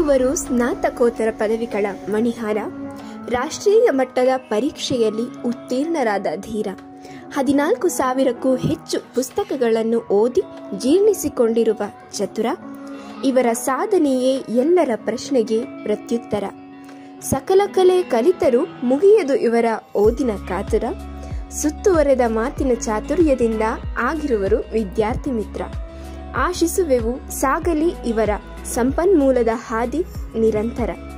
ಮೂವರು ಸ್ನಾತಕೋತ್ತರ ಪದವಿಗಳ ಮಣಿಹಾರ ರಾಷ್ಟ್ರೀಯ ಮಟ್ಟದ ಪರೀಕ್ಷೆಯಲ್ಲಿ ಉತ್ತೀರ್ಣರಾದ ಧೀರ ಹದಿನಾಲ್ಕು ಸಾವಿರಕ್ಕೂ ಹೆಚ್ಚು ಪುಸ್ತಕಗಳನ್ನು ಓದಿ ಜೀರ್ಣಿಸಿಕೊಂಡಿರುವ ಚತುರ ಇವರ ಸಾಧನೆಯೇ ಎಲ್ಲರ ಪ್ರಶ್ನೆಗೆ ಪ್ರತ್ಯುತ್ತರ ಸಕಲ ಕಲೆ ಕಲಿತರೂ ಮುಗಿಯದು ಇವರ ಓದಿನ ಕಾತುರ ಸುತ್ತುವರೆದ ಮಾತಿನ ಚಾತುರ್ಯದಿಂದ ಆಗಿರುವರು ವಿದ್ಯಾರ್ಥಿ ಮಿತ್ರ ಆಶಿಸುವೆವು ಸಾಗಲಿ ಇವರ ಸಂಪನ್ಮೂಲದ ಹಾದಿ ನಿರಂತರ